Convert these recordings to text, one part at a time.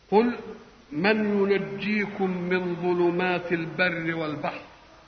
قل من ينجيكم من ظلمات البر والبحر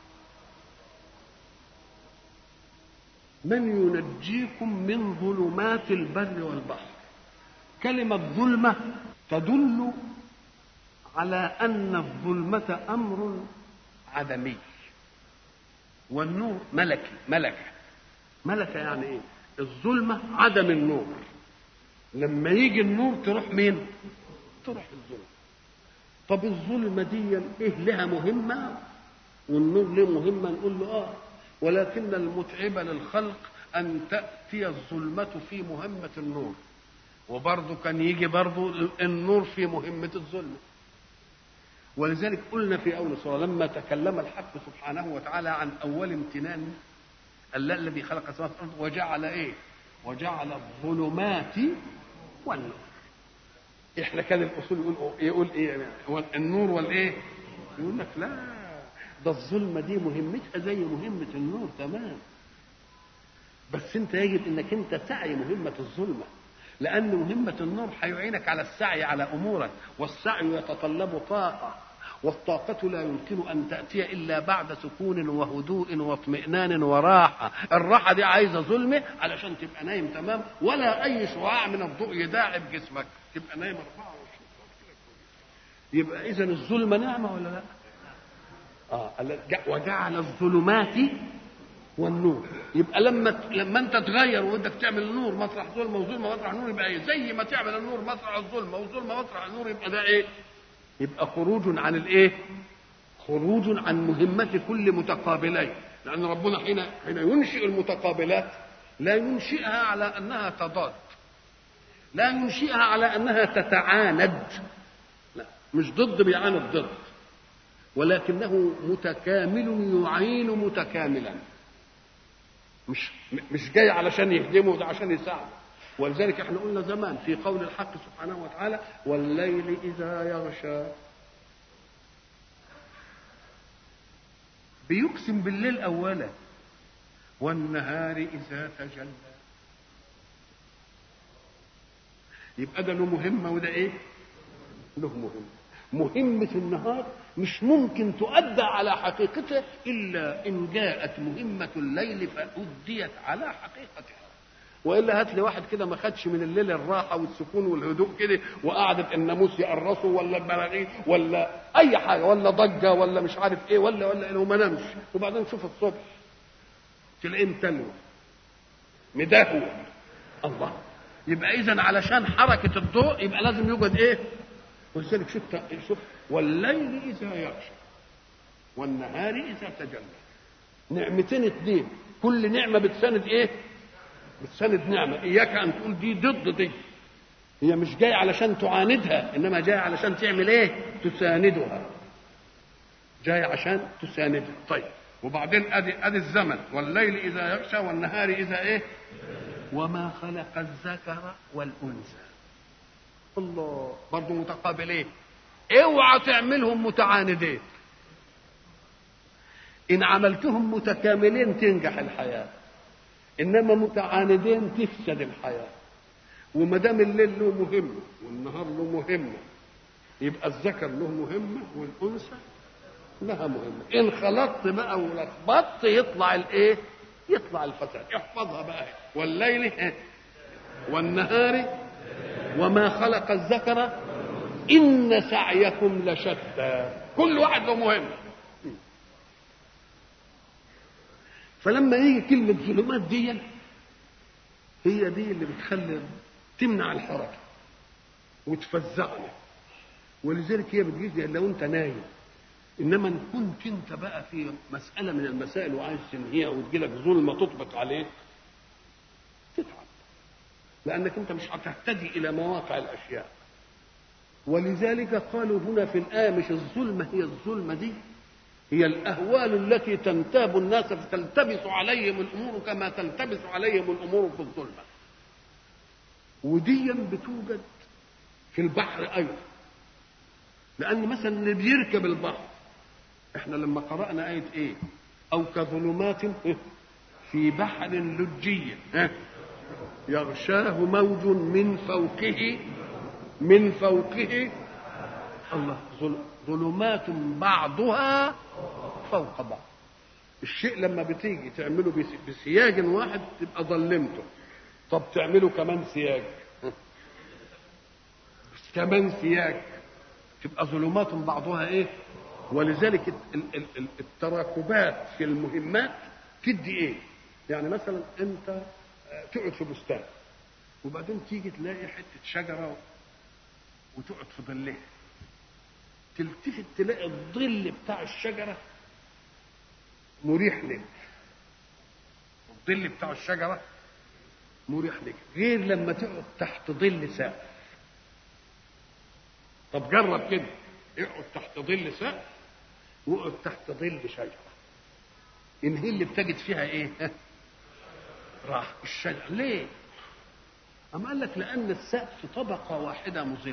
من ينجيكم من ظلمات البر والبحر كلمة ظلمة تدل على أن الظلمة أمر عدمي والنور ملكي ملكة ملكة يعني إيه؟ الظلمة عدم النور لما يجي النور تروح مين؟ تروح الظلمة طب الظلمة دي إيه لها مهمة والنور له مهمة نقول له آه ولكن المتعب للخلق أن تأتي الظلمة في مهمة النور وبرضه كان يجي برضه النور في مهمة الظلمة ولذلك قلنا في أول صورة لما تكلم الحق سبحانه وتعالى عن أول امتنان الله الذي خلق السماوات والأرض وجعل إيه؟ وجعل الظلمات والنور احنا كان الاصول يقول يقول ايه النور والايه يقول لك لا ده الظلمه دي مهمتها زي مهمه النور تمام بس انت يجب انك انت تعي مهمه الظلمه لان مهمه النور هيعينك على السعي على امورك والسعي يتطلب طاقه والطاقة لا يمكن أن تأتي إلا بعد سكون وهدوء واطمئنان وراحة الراحة دي عايزة ظلمة علشان تبقى نايم تمام ولا أي شعاع من الضوء يداعب جسمك تبقى نايم 24 يبقى إذا الظلمة نعمة ولا لا؟ آه وجعل الظلمات والنور يبقى لما لما انت تغير وبدك تعمل نور مطرح ظلمه وظلمه مطرح نور يبقى ايه؟ زي ما تعمل النور مطرح الظلمه والظلمه مطرح النور يبقى ده ايه؟ يبقى خروج عن الايه خروج عن مهمة كل متقابلين لأن ربنا حين حين ينشئ المتقابلات لا ينشئها على أنها تضاد لا ينشئها على أنها تتعاند لا مش ضد بيعاند ضد ولكنه متكامل يعين متكاملا مش مش جاي علشان يهدمه ده عشان يساعده ولذلك احنا قلنا زمان في قول الحق سبحانه وتعالى والليل اذا يغشى بيقسم بالليل اولا والنهار اذا تجلى يبقى ده له مهمه وده ايه له مهمه مهمة النهار مش ممكن تؤدى على حقيقتها إلا إن جاءت مهمة الليل فأديت على حقيقتها والا هات لي واحد كده ما خدش من الليل الراحه والسكون والهدوء كده وقعدت الناموس يقرصه ولا البراغيث ولا اي حاجه ولا ضجه ولا مش عارف ايه ولا ولا وما نامش وبعدين شوف الصبح تلاقيه متلوى مدهوى الله يبقى اذا علشان حركه الضوء يبقى لازم يوجد ايه؟ ولذلك شوف شوف والليل اذا يغشى والنهار اذا تجلى نعمتين اثنين كل نعمه بتساند ايه؟ بتساند نعمه اياك ان تقول دي ضد دي هي مش جايه علشان تعاندها انما جايه علشان تعمل ايه تساندها جايه عشان تساندها طيب وبعدين ادي ادي الزمن والليل اذا يغشى والنهار اذا ايه وما خلق الذكر والانثى الله برضه متقابلين اوعى تعملهم متعاندين ان عملتهم متكاملين تنجح الحياه انما متعاندين تفسد الحياه وما دام الليل له مهمه والنهار له مهمه يبقى الذكر له مهمه والانثى لها مهمه ان خلطت بقى ولخبطت يطلع الايه يطلع الفساد احفظها بقى والليل والنهار وما خلق الذكر ان سعيكم لشتى كل واحد له مهمه فلما يجي كلمة ظلمات دي هي دي اللي بتخلي تمنع الحركة وتفزعنا ولذلك هي بتجي لو انت نايم انما ان كنت انت بقى في مسألة من المسائل وعايز تنهيها وتجيلك ظلمة تطبق عليك تتعب لأنك انت مش هتهتدي إلى مواقع الأشياء ولذلك قالوا هنا في الآية مش الظلمة هي الظلمة دي هي الأهوال التي تنتاب الناس فتلتبس عليهم الأمور كما تلتبس عليهم الأمور في الظلمة وديا بتوجد في البحر أيضا لأن مثلا اللي بيركب البحر احنا لما قرأنا آية إيه أو كظلمات في بحر لجي يغشاه موج من فوقه من فوقه الله ظلمات بعضها فوق بعض الشيء لما بتيجي تعمله بسياج واحد تبقى ظلمته طب تعمله كمان سياج كمان سياج تبقى ظلمات بعضها ايه ولذلك التراكبات في المهمات تدي ايه يعني مثلا انت تقعد في بستان وبعدين تيجي تلاقي حته شجره وتقعد في ظلها تلتفت تلاقي الظل بتاع الشجره مريح لك الظل بتاع الشجره مريح لك غير لما تقعد تحت ظل سقف طب جرب كده اقعد تحت ظل سقف واقعد تحت ظل شجره ان هي اللي بتجد فيها ايه راح الشجر ليه أم قال لك لأن السقف طبقة واحدة مظلة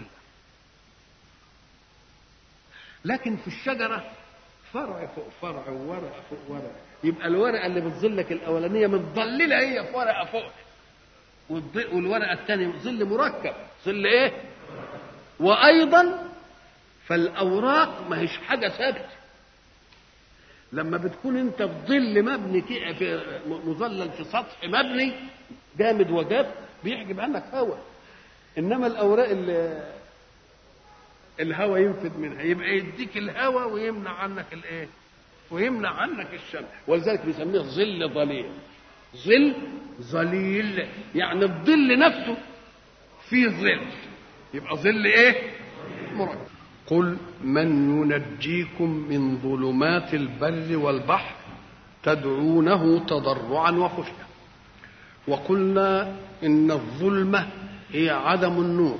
لكن في الشجرة فرع فوق فرع وورقة فوق ورقة يبقى الورقة اللي بتظلك الأولانية متظللة هي في ورقة فوق والورقة الثانية ظل مركب ظل إيه؟ وأيضا فالأوراق ما هيش حاجة ثابتة لما بتكون انت في ظل مبني في مظلل في سطح مبني جامد وجاف بيحجب عنك هواء انما الاوراق اللي الهواء ينفذ منها يبقى يديك الهواء ويمنع عنك الايه ويمنع عنك الشمس ولذلك بيسميه ظل ظليل ظل ظليل يعني الظل نفسه فيه ظل يبقى ظل ايه مركب قل من ينجيكم من ظلمات البر والبحر تدعونه تضرعا وخفيه وقلنا ان الظلمه هي عدم النور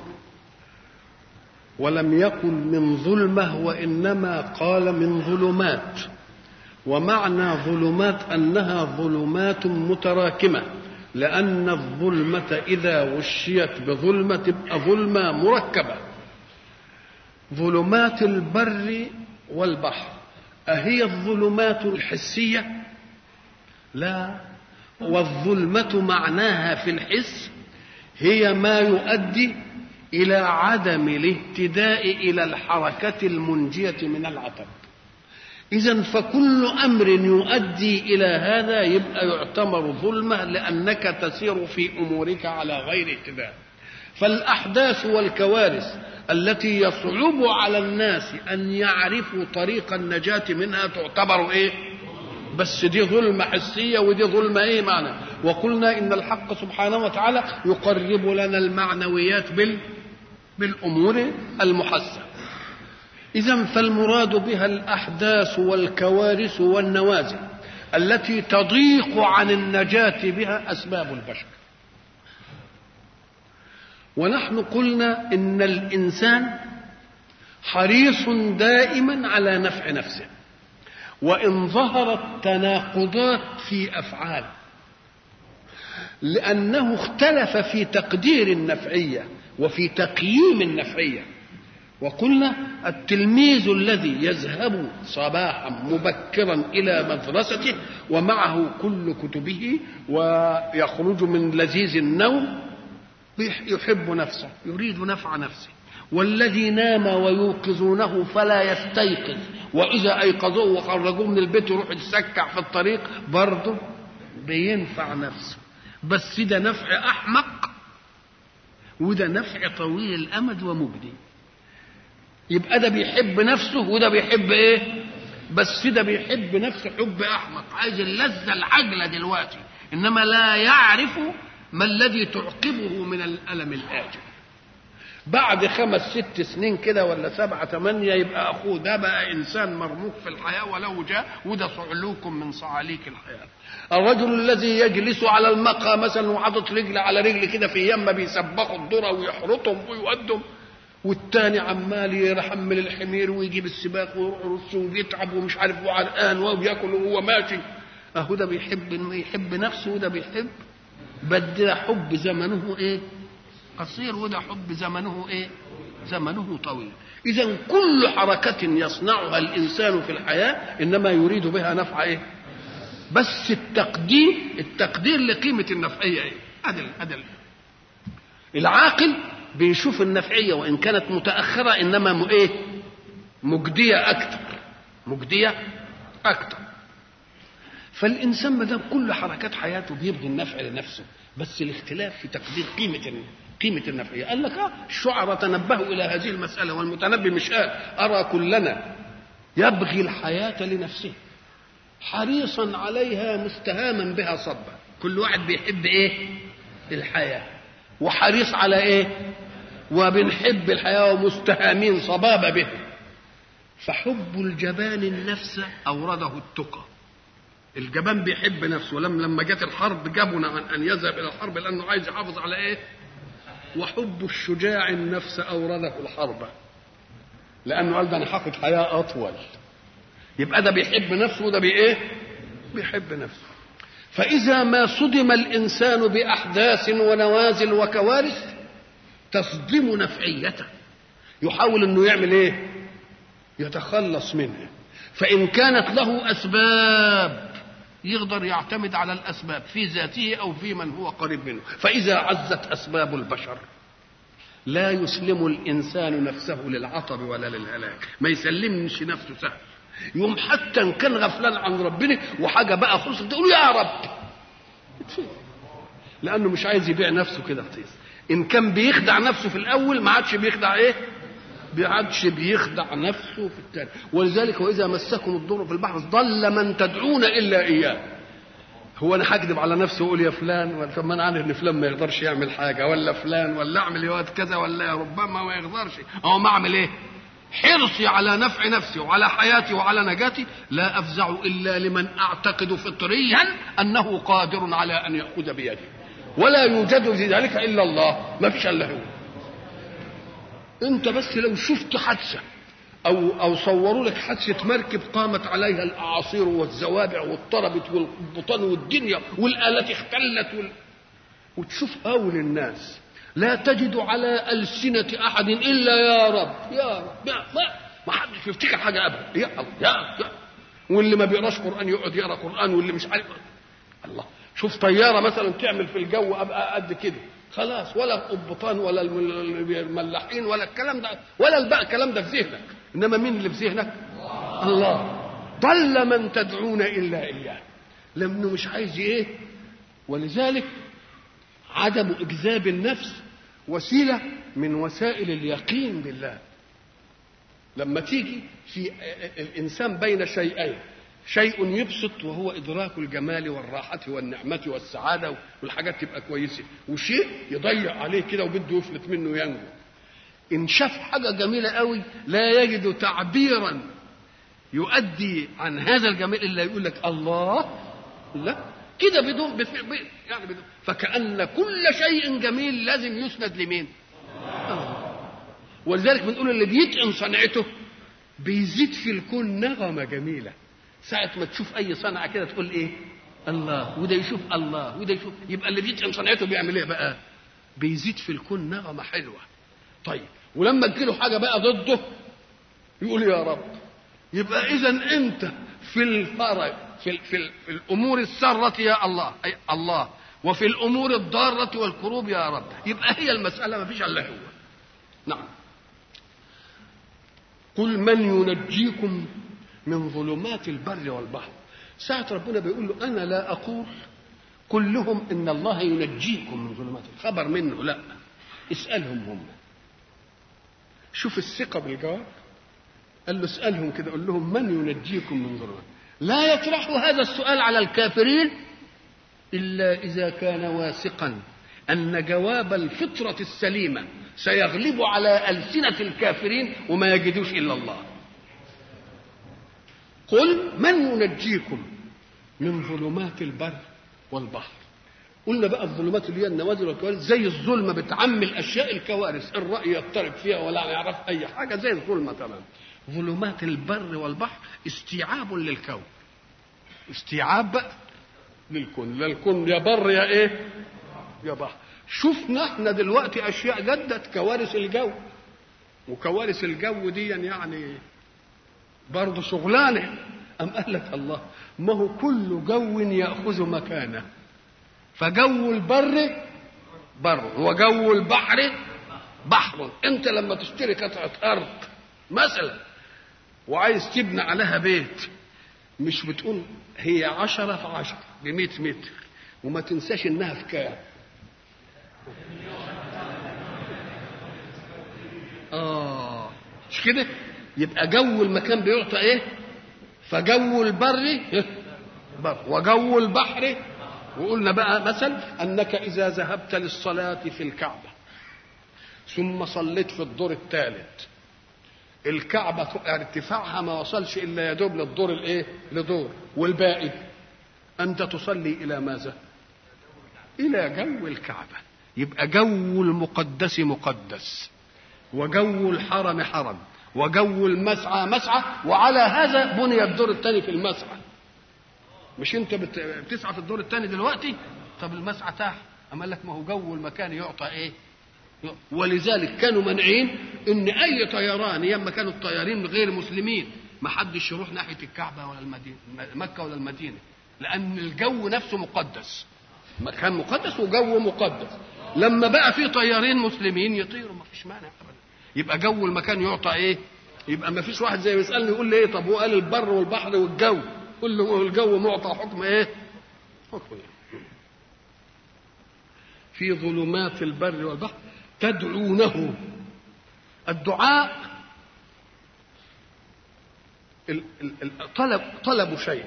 ولم يقل من ظلمه وانما قال من ظلمات ومعنى ظلمات انها ظلمات متراكمه لان الظلمه اذا غشيت بظلمه تبقى ظلمه مركبه ظلمات البر والبحر أهي الظلمات الحسية لا والظلمة معناها في الحس هي ما يؤدي إلى عدم الاهتداء إلى الحركة المنجية من العطب إذا فكل أمر يؤدي إلى هذا يبقى يعتبر ظلمة لأنك تسير في أمورك على غير اهتداء فالأحداث والكوارث التي يصعب على الناس أن يعرفوا طريق النجاة منها تعتبر إيه بس دي ظلمة حسية ودي ظلمة إيه معنى وقلنا إن الحق سبحانه وتعالى يقرب لنا المعنويات بال بالأمور المحسة إذا فالمراد بها الأحداث والكوارث والنوازل التي تضيق عن النجاة بها أسباب البشر ونحن قلنا ان الانسان حريص دائما على نفع نفسه وان ظهرت تناقضات في افعاله لانه اختلف في تقدير النفعيه وفي تقييم النفعيه وقلنا التلميذ الذي يذهب صباحا مبكرا الى مدرسته ومعه كل كتبه ويخرج من لذيذ النوم يحب نفسه يريد نفع نفسه والذي نام ويوقظونه فلا يستيقظ واذا ايقظوه وخرجوه من البيت يروح يتسكع في الطريق برضه بينفع نفسه بس ده نفع احمق وده نفع طويل الامد ومجدي يبقى ده بيحب نفسه وده بيحب ايه بس ده بيحب نفسه حب احمق عايز اللذه العجله دلوقتي انما لا يعرف ما الذي تعقبه من الألم الآجل بعد خمس ست سنين كده ولا سبعة ثمانية يبقى أخوه ده بقى إنسان مرموق في الحياة ولو جاء وده صعلوك من صعاليك الحياة الرجل الذي يجلس على المقهى مثلا وحاطط رجل على رجل كده في يمه بيسبخوا الذرة ويحرطهم ويودهم والتاني عمال يحمل الحمير ويجيب السباق ويروح يرص وبيتعب ومش عارف وعرقان وبياكل وهو ماشي اهو ده بيحب يحب نفسه وده بيحب بل حب زمنه ايه قصير وده حب زمنه ايه زمنه طويل اذا كل حركه يصنعها الانسان في الحياه انما يريد بها نفع ايه بس التقدير التقدير لقيمه النفعيه ايه عدل عدل العاقل بيشوف النفعيه وان كانت متاخره انما ايه مجدية أكثر مجدية أكثر فالإنسان ما دام كل حركات حياته بيبغي النفع لنفسه بس الاختلاف في تقدير قيمة قيمة النفعية قال لك اه الشعراء تنبهوا إلى هذه المسألة والمتنبي مش قال أرى كلنا يبغي الحياة لنفسه حريصا عليها مستهاما بها صبا كل واحد بيحب ايه الحياة وحريص على ايه وبنحب الحياة ومستهامين صبابة به فحب الجبان النفس أورده التقى الجبان بيحب نفسه ولما لما جت الحرب جبن عن ان يذهب الى الحرب لانه عايز يحافظ على ايه؟ وحب الشجاع النفس اورده الحرب لانه قال ده انا هاخد حياه اطول يبقى ده بيحب نفسه وده بايه؟ بيحب نفسه فاذا ما صدم الانسان باحداث ونوازل وكوارث تصدم نفعيته يحاول انه يعمل ايه؟ يتخلص منها فان كانت له اسباب يقدر يعتمد على الاسباب في ذاته او في من هو قريب منه فاذا عزت اسباب البشر لا يسلم الانسان نفسه للعطب ولا للهلاك ما يسلمش نفسه سهل يوم حتى ان كان غفلان عن ربنا وحاجه بقى خلصت تقول يا رب لانه مش عايز يبيع نفسه كده رخيص ان كان بيخدع نفسه في الاول ما عادش بيخدع ايه ما عادش بيخدع نفسه في الثاني ولذلك واذا مسكم الضر في البحر ضل من تدعون الا اياه هو انا هكذب على نفسي واقول يا فلان طب ما انا عارف ان فلان ما يقدرش يعمل حاجه ولا فلان ولا اعمل يا واد كذا ولا ربما ما يقدرش او ما اعمل ايه حرصي على نفع نفسي وعلى حياتي وعلى نجاتي لا افزع الا لمن اعتقد فطريا انه قادر على ان ياخذ بيدي ولا يوجد في ذلك الا الله ما فيش الا هو انت بس لو شفت حادثه او او صوروا لك حادثه مركب قامت عليها الاعاصير والزوابع واضطربت والبطان والدنيا والالات اختلت وال... وتشوف هول الناس لا تجد على ألسنة أحد إلا يا رب يا رب يا ما, ما حدش يفتكر حاجة أبدا يا الله يا, يا واللي ما بيقراش قرآن يقعد يقرا قرآن واللي مش عارف الله شوف طيارة مثلا تعمل في الجو أبقى قد كده خلاص ولا القبطان ولا الملاحين ولا الكلام ده ولا الباقي الكلام ده في ذهنك انما مين اللي في ذهنك الله ضل من تدعون الا اياه لانه مش عايز ايه ولذلك عدم اجذاب النفس وسيله من وسائل اليقين بالله لما تيجي في الانسان بين شيئين شيء يبسط وهو ادراك الجمال والراحه والنعمه والسعاده والحاجات تبقى كويسه وشيء يضيع عليه كده وبده يفلت منه ينجو ان شاف حاجه جميله قوي لا يجد تعبيرا يؤدي عن هذا الجمال الا يقول لك الله لا كده بدون يعني بدون فكأن كل شيء جميل لازم يسند لمين؟ آه. ولذلك بنقول اللي بيتقن صنعته بيزيد في الكون نغمه جميله ساعة ما تشوف أي صنعة كده تقول إيه؟ الله وده يشوف الله وده يشوف يبقى اللي بيتقن صنعته بيعمل إيه بقى؟ بيزيد في الكون نغمة حلوة. طيب ولما تجيله حاجة بقى ضده يقول يا رب. يبقى إذا أنت في الفرج في, في, في الأمور السارة يا الله أي الله وفي الأمور الضارة والكروب يا رب. يبقى هي المسألة ما فيش إلا هو. نعم. قل من ينجيكم من ظلمات البر والبحر ساعة ربنا بيقول له أنا لا أقول كلهم إن الله ينجيكم من ظلمات الخبر منه لا اسألهم هم شوف الثقة بالجواب قال له اسألهم كده قول لهم من ينجيكم من ظلمات لا يطرح هذا السؤال على الكافرين إلا إذا كان واثقا أن جواب الفطرة السليمة سيغلب على ألسنة الكافرين وما يجدوش إلا الله قل من ينجيكم من ظلمات البر والبحر قلنا بقى الظلمات اللي هي النوازل والكوارث زي الظلمه بتعمي الاشياء الكوارث الراي يضطرب فيها ولا يعرف اي حاجه زي الظلمه تمام ظلمات البر والبحر استيعاب للكون استيعاب بقى للكون لا الكون يا بر يا ايه يا بحر شفنا احنا دلوقتي اشياء جدت كوارث الجو وكوارث الجو دي يعني برضه شغلانه أم قال لك الله ما هو كل جو يأخذ مكانه فجو البر بر وجو البحر بحر انت لما تشتري قطعة أرض مثلا وعايز تبني عليها بيت مش بتقول هي عشرة في عشرة بمئة متر وما تنساش انها في كام اه مش كده يبقى جو المكان بيعطى ايه فجو البر بر وجو البحر وقلنا بقى مثل انك اذا ذهبت للصلاه في الكعبه ثم صليت في الدور الثالث الكعبه ارتفاعها ما وصلش الا يدوب للدور الايه لدور والباقي انت تصلي الى ماذا الى جو الكعبه يبقى جو المقدس مقدس وجو الحرم حرم وجو المسعى مسعى وعلى هذا بني الدور الثاني في المسعى مش انت بت- بتسعى في الدور الثاني دلوقتي طب المسعى تحت اما قال لك ما هو جو المكان يعطى ايه ولذلك كانوا مانعين ان اي طيران ايام ما كانوا الطيارين غير مسلمين ما حدش يروح ناحيه الكعبه ولا المدينه مكه ولا المدينه لان الجو نفسه مقدس مكان مقدس وجو مقدس لما بقى في طيارين مسلمين يطيروا ما فيش مانع ابدا يبقى جو المكان يعطى ايه يبقى ما فيش واحد زي ما يسالني يقول لي ايه طب هو قال البر والبحر والجو قل له الجو معطى حكم ايه حكم إيه؟ في ظلمات البر والبحر تدعونه الدعاء ال- ال- ال- طلب طلب شيء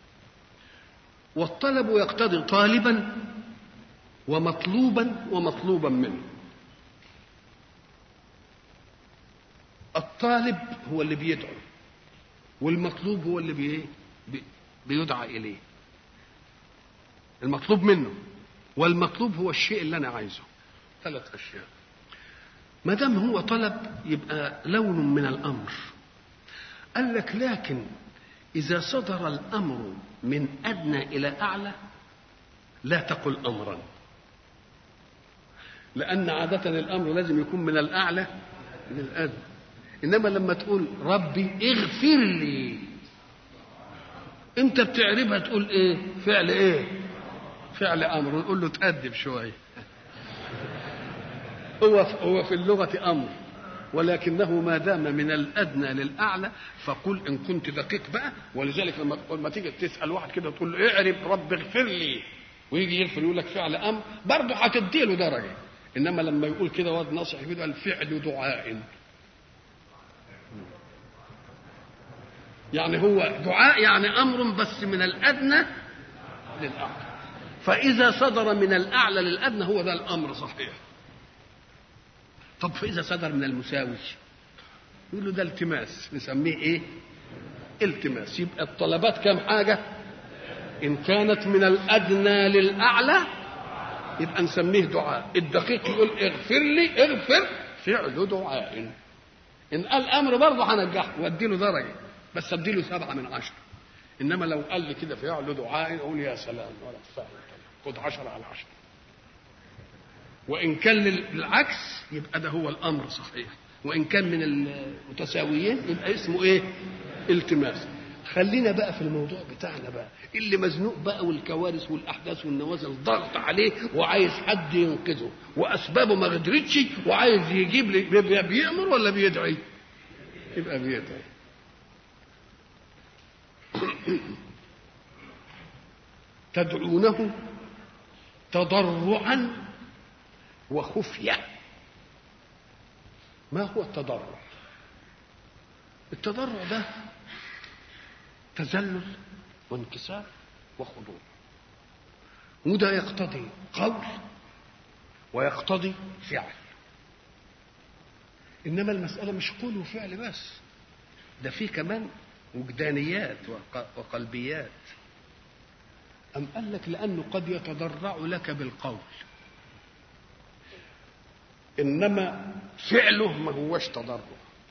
والطلب يقتضي طالبا ومطلوبا ومطلوبا منه الطالب هو اللي بيدعو والمطلوب هو اللي بي بي- بيدعى اليه المطلوب منه والمطلوب هو الشيء اللي انا عايزه ثلاث اشياء ما دام هو طلب يبقى لون من الامر قال لك لكن اذا صدر الامر من ادنى الى اعلى لا تقل امرا لان عاده الامر لازم يكون من الاعلى للادنى انما لما تقول ربي اغفر لي انت بتعربها تقول ايه فعل ايه فعل امر ونقول له تأدب شويه هو هو في اللغه امر ولكنه ما دام من الادنى للاعلى فقل ان كنت دقيق بقى ولذلك لما لما تيجي تسال واحد كده تقول له اعرب رب اغفر لي ويجي يغفر يقول لك فعل امر برضه هتدي له درجه انما لما يقول كده واد ناصح كده الفعل دعاء يعني هو دعاء يعني امر بس من الادنى للاعلى فاذا صدر من الاعلى للادنى هو ده الامر صحيح طب فاذا صدر من المساوي يقول له ده التماس نسميه ايه التماس يبقى الطلبات كم حاجه ان كانت من الادنى للاعلى يبقى نسميه دعاء الدقيق يقول اغفر لي اغفر فعل دعاء ان قال امر برضه هنجحه وادي له درجه بس ادي له سبعه من عشره انما لو قال لي كده فعل دعاء اقول يا سلام ولا فعل خد عشرة على عشرة وإن كان للعكس يبقى ده هو الأمر صحيح وإن كان من المتساويين يبقى اسمه إيه؟ التماس خلينا بقى في الموضوع بتاعنا بقى اللي مزنوق بقى والكوارث والأحداث والنوازل ضغط عليه وعايز حد ينقذه وأسبابه ما قدرتش وعايز يجيب لي بي- بيأمر ولا بيدعي؟ يبقى بيدعي تدعونه تضرعا وخفيه ما هو التضرع التضرع ده تذلل وانكسار وخضوع وده يقتضي قول ويقتضي فعل انما المساله مش قول وفعل بس ده في كمان وجدانيات وق- وقلبيات أم قال لك لأنه قد يتضرع لك بالقول إنما فعله ما هوش تضرع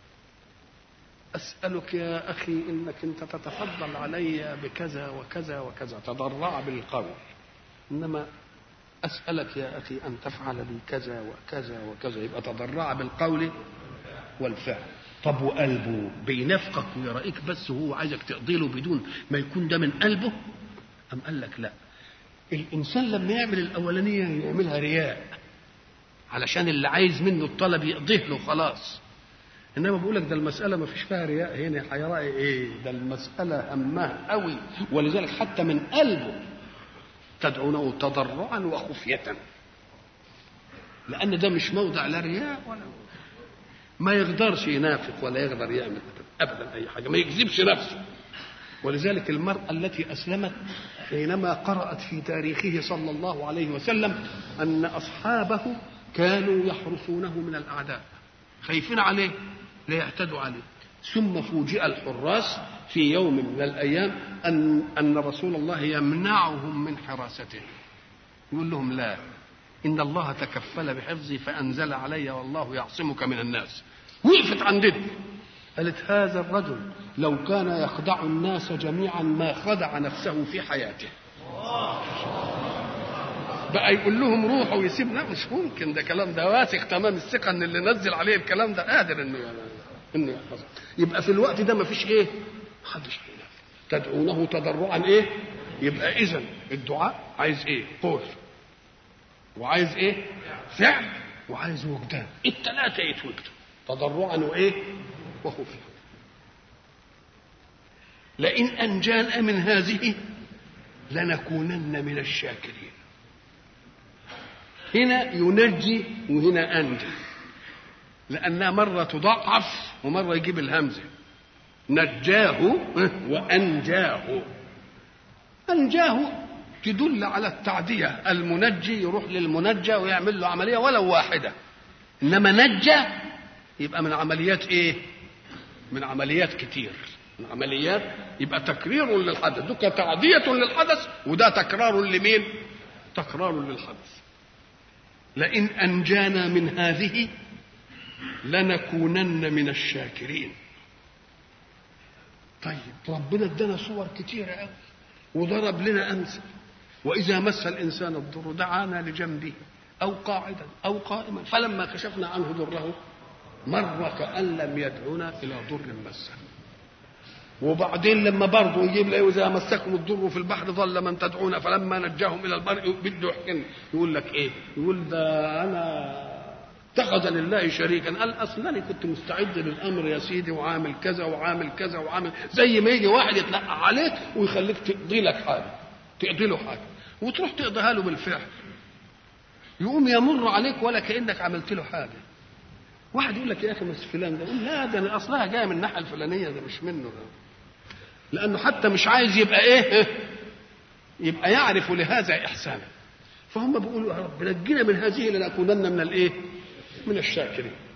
أسألك يا أخي إنك أنت تتفضل علي بكذا وكذا وكذا تضرع بالقول إنما أسألك يا أخي أن تفعل لي كذا وكذا وكذا يبقى تضرع بالقول والفعل طب وقلبه بينافقك ويرائيك بس وهو عايزك تقضي له بدون ما يكون ده من قلبه أم قال لك لا الإنسان لما يعمل الأولانية يعملها رياء علشان اللي عايز منه الطلب يقضيه له خلاص انما بقول لك ده المساله ما فيش فيها رياء هنا هيراعي ايه ده المساله همها قوي ولذلك حتى من قلبه تدعونه تضرعا وخفيه لان ده مش موضع لا رياء ولا ما يقدرش ينافق ولا يقدر يعمل ابدا اي حاجه ما يكذبش نفسه ولذلك المرأة التي أسلمت حينما قرأت في تاريخه صلى الله عليه وسلم أن أصحابه كانوا يحرسونه من الأعداء خايفين عليه لا يعتدوا عليه ثم فوجئ الحراس في يوم من الأيام أن أن رسول الله يمنعهم من حراسته يقول لهم لا إن الله تكفل بحفظي فأنزل علي والله يعصمك من الناس وقفت عند دي قالت هذا الرجل لو كان يخدع الناس جميعا ما خدع نفسه في حياته بقى يقول لهم روحوا ويسيبنا مش ممكن ده كلام ده واثق تمام الثقه ان اللي نزل عليه الكلام ده قادر انه انه يحفظه يبقى في الوقت ده ما فيش ايه؟ محدش تدعونه تضرعا ايه؟ يبقى اذا الدعاء عايز ايه؟ قول وعايز ايه؟ فعل وعايز وجدان الثلاثه يتوجدوا تضرعا وايه؟ وخفيا لئن انجانا من هذه لنكونن من الشاكرين هنا ينجي وهنا انجى لانها مره تضعف ومره يجيب الهمزه نجاه وانجاه انجاه تدل على التعديه المنجي يروح للمنجى ويعمل له عمليه ولو واحده انما نجى يبقى من عمليات ايه من عمليات كتير من عمليات يبقى تكرير للحدث ده تعدية للحدث وده تكرار لمين تكرار للحدث لئن أنجانا من هذه لنكونن من الشاكرين طيب ربنا ادانا صور كتيرة قوي وضرب لنا أمثل وإذا مس الإنسان الضر دعانا لجنبه أو قاعدا أو قائما فلما كشفنا عنه ضره مر كأن لم يدعونا إلى ضر مسه وبعدين لما برضه يجيب له إذا مسكم الضر في البحر ظل من تدعون فلما نجاهم إلى البر بده يحكم يقول لك إيه؟ يقول ده أنا اتخذ لله شريكا قال اصلا انا كنت مستعد للامر يا سيدي وعامل كذا وعامل كذا وعامل زي ما يجي واحد يتلقى عليك ويخليك تقضي لك حاجه تقضي له حاجه وتروح تقضيها له بالفعل يقوم يمر عليك ولا كانك عملت له حاجه واحد يقول لك يا اخي بس فلان ده يقول لا ده أنا اصلها جايه من الناحيه الفلانيه ده مش منه ده لانه حتى مش عايز يبقى ايه يبقى يعرف لهذا احسانا فهم بيقولوا يا رب نجينا من هذه لنكونن من الايه من الشاكرين